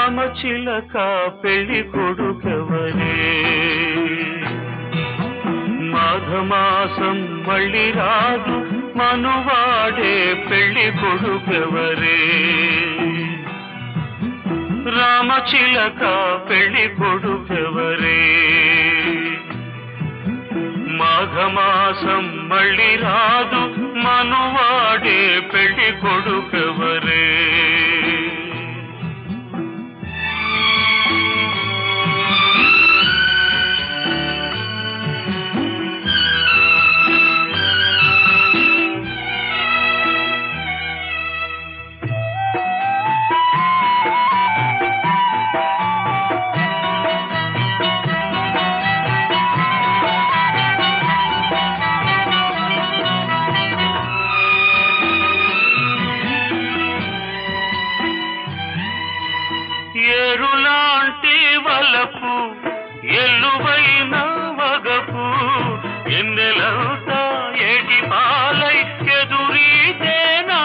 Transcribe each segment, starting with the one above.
రామచిలక పెళ్లి కొడుకెవరే మాఘమాసం మళ్ళీ రాదు మనువాడే పెళ్లి కొడుకెవరే రామచిలక పెళ్లి కొడుకెవరే మాఘమాసం మళ్ళీ రాదు మనువాడే పెళ్లి కొడుకెవరే ఏరులాంటి వలపు ఎల్లువైన వగపు ఎన్నెలంతా ఏటి పాలై ఎదురీతేనా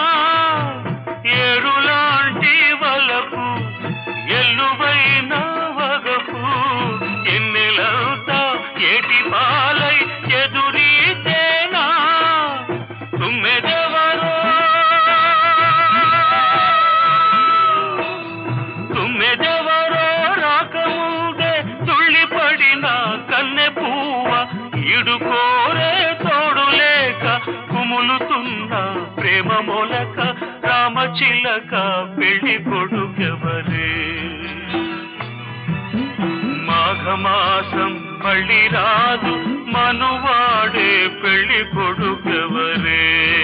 ఏరులాంటి వలపు ఎల్లువైన వగపు ఎన్నెలంతా ఏటి పాలై ఎదురీతేనా తుమ్మెదెవరో తుమ్మెదెవరో రాకముందే తుళ్ళిపడిన కన్నె పువ్వ ఈడుకోరే తోడు లేక కుములుతున్న ప్రేమ మొలక రామచిలక పెళ్లి కొడుకెవరే మాఘమాసం మళ్ళీ రాదు మనువాడే పెళ్లి కొడుకెవరే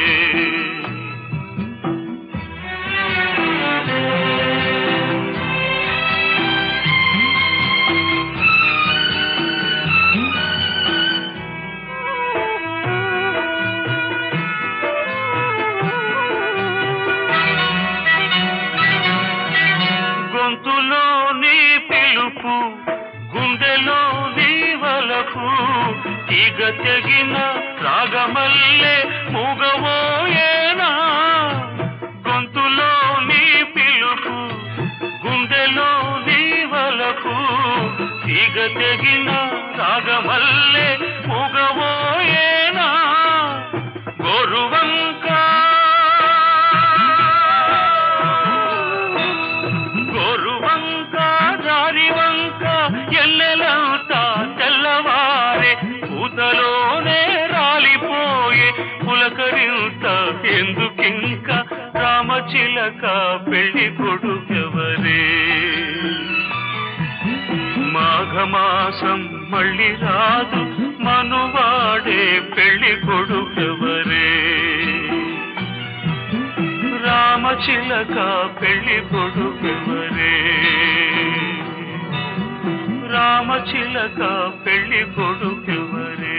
గొంతులో నీ పిలుపు గుండెలో నీ వలపు తీగ తెగిన రాగమల్లే మూగవోయేనా గొంతులో నీ పిలుపు గుండెలో నీ వలపు తీగ తెగిన రాగమల్లే మూగవోయేనా గోరువంక గోరువంక దారివంక ఎల్లెలంతా తెల్లవారే పూతలోనే రాలిపోయే పులకరింత ఎందుకింక రామచిలక పెళ్లి కొడుకెవరే మాఘమాసం మళ్ళీ రాదు మనువాడే పెళ్లి కొడుకెవరే రామచిలక పెళ్లి కొడుకెవరే రామచిలక పెళ్లి కొడుకెవరే